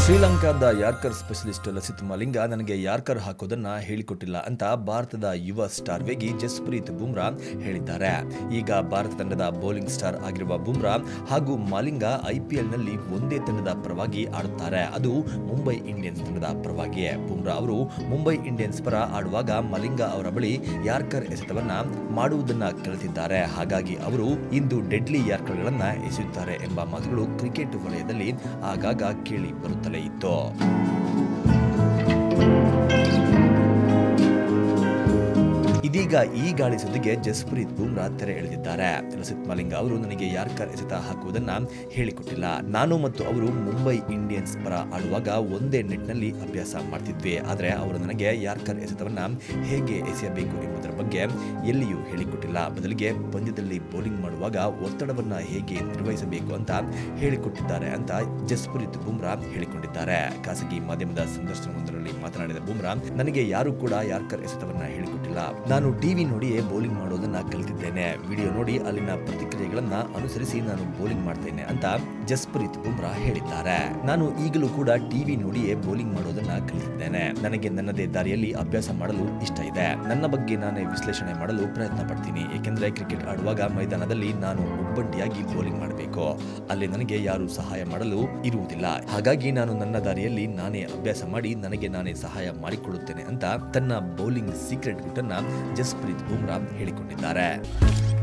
ಶ್ರೀಲಂಕಾದ yorker specialist Lasith ಮಲಿಂಗ ನನಗೆ yorker ಹಾಕೋದನ್ನ ಹೇಳಿಕೊಟ್ಟಿಲ್ಲ ಅಂತ ಭಾರತದ ಯುವ ಸ್ಟಾರ್ ವೇಗಿ ಜಸ್ಪ್ರೀತ್ ಬುಮ್ರಾ ಹೇಳಿದ್ದಾರೆ ಈಗ ಭಾರತ ತಂಡದ ಬೌಲಿಂಗ್ ಸ್ಟಾರ್ ಆಗಿರುವ ಬುಮ್ರಾ ಹಾಗೂ ಮಾಲಿಂಗ ಐಪಿಎಲ್ನಲ್ಲಿ ಒಂದೇ ತಂಡದ ಪರವಾಗಿ ಆಡುತ್ತಾರೆ ಅದು ಮುಂಬೈ ಇಂಡಿಯನ್ಸ್ ತಂಡದ ಪರವಾಗಿಯೇ ಬುಮ್ರಾ ಅವರು ಮುಂಬೈ ಇಂಡಿಯನ್ಸ್ ಪರ ಆಡುವಾಗ ಮಲಿಂಗ ಅವರ ಬಳಿ ಯಾರ್ಕರ್ ಎಸೆತವನ್ನ ಮಾಡುವುದನ್ನ ಕಲಿತಿದ್ದಾರೆ ಹಾಗಾಗಿ ಅವರು ಇಂದು ಡೆಡ್ಲಿ ಯಾರ್ಕರ್ಗಳನ್ನ ಎಸೆಯುತ್ತಾರೆ ಎಂಬ ಮಾತುಗಳು ಕ್ರಿಕೆಟ್ ವಲಯದಲ್ಲಿ ಆಗಾಗ ಕೇಳಿ ಬರುತ್ತಲೇ ಇತ್ತು ಇದೀಗ ಈ ಗಾಳಿ ಸುದ್ದಿಗೆ ಜಸ್ಪ್ರೀತ್ ಬುಮ್ರಾ ತೆರೆ ಎಳೆದಿದ್ದಾರೆ ಲಸಿತ್ ಮಲಿಂಗ ಅವರು ನನಗೆ ಯಾರ್ಕರ್ ಎಸೆತ ಹಾಕುವುದನ್ನ ಹೇಳಿಕೊಟ್ಟಿಲ್ಲ ನಾನು ಮತ್ತು ಅವರು ಮುಂಬೈ ಇಂಡಿಯನ್ಸ್ ಪರ ಆಡುವಾಗ ಒಂದೇ ನೆಟ್ನಲ್ಲಿ ಅಭ್ಯಾಸ ಮಾಡ್ತಿದ್ವಿ ಆದರೆ ಅವರು ನನಗೆ ಯಾರ್ಕರ್ ಎಸೆತವನ್ನ ಹೇಗೆ ಎಸೆಯಬೇಕು ಎಂಬುದರ ಬಗ್ಗೆ ಎಲ್ಲಿಯೂ ಹೇಳಿಕೊಟ್ಟಿಲ್ಲ ಬದಲಿಗೆ ಪಂದ್ಯದಲ್ಲಿ ಬೌಲಿಂಗ್ ಮಾಡುವಾಗ ಒತ್ತಡವನ್ನ ಹೇಗೆ ನಿರ್ವಹಿಸಬೇಕು ಅಂತ ಹೇಳಿಕೊಟ್ಟಿದ್ದಾರೆ ಅಂತ ಜಸ್ಪ್ರೀತ್ ಬುಮ್ರಾ ಹೇಳಿಕೊಂಡಿದ್ದಾರೆ ಖಾಸಗಿ ಮಾಧ್ಯಮದ ಸಂದರ್ಶನವೊಂದರಲ್ಲಿ ಮಾತನಾಡಿದ ಬುಮ್ರಾ ನನಗೆ ಯಾರು ಕೂಡ ಯಾರ್ಕರ್ ಎಸೆತವನ್ನ ಹೇಳಿಕೊಟ್ಟಿಲ್ಲ ನಾನು ಟಿವಿ ನೋಡಿಯೇ ಬೌಲಿಂಗ್ ಮಾಡೋದನ್ನ ಕಲಿತಿದ್ದೇನೆ ವಿಡಿಯೋ ನೋಡಿ ಅಲ್ಲಿನ ಪ್ರತಿಕ್ರಿಯೆಗಳನ್ನ ಅನುಸರಿಸಿ ನಾನು ಬೌಲಿಂಗ್ ಮಾಡ್ತೇನೆ ಅಂತ ಜಸ್ಪ್ರೀತ್ ಬುಮ್ರಾ ಹೇಳಿದ್ದಾರೆ ನಾನು ಈಗಲೂ ಕೂಡ ಟಿವಿ ನೋಡಿಯೇ ಬೌಲಿಂಗ್ ಮಾಡೋದನ್ನ ಕಲಿತಿದ್ದೇನೆ ನನಗೆ ನನ್ನದೇ ದಾರಿಯಲ್ಲಿ ಅಭ್ಯಾಸ ಮಾಡಲು ಇಷ್ಟ ಇದೆ ನನ್ನ ಬಗ್ಗೆ ನಾನೇ ವಿಶ್ಲೇಷಣೆ ಮಾಡಲು ಪ್ರಯತ್ನ ಪಡ್ತೀನಿ ಏಕೆಂದ್ರೆ ಕ್ರಿಕೆಟ್ ಆಡುವಾಗ ಮೈದಾನದಲ್ಲಿ ನಾನು ಒಬ್ಬಂಟಿಯಾಗಿ ಬೌಲಿಂಗ್ ಮಾಡಬೇಕು ಅಲ್ಲಿ ನನಗೆ ಯಾರು ಸಹಾಯ ಮಾಡಲು ಇರುವುದಿಲ್ಲ ಹಾಗಾಗಿ ನಾನು ನನ್ನ ದಾರಿಯಲ್ಲಿ ನಾನೇ ಅಭ್ಯಾಸ ಮಾಡಿ ನನಗೆ ನಾನೇ ಸಹಾಯ ಮಾಡಿಕೊಳ್ಳುತ್ತೇನೆ ಅಂತ ತನ್ನ ಬೌಲಿಂಗ್ ಸೀಕ್ರೆಟ್ ಗುಟ್ಟನ್ನ ಜಸ್ಪ್ರೀತ್ ಬುಮ್ರಾ ಹೇಳಿಕೊಂಡಿದ್ದಾರೆ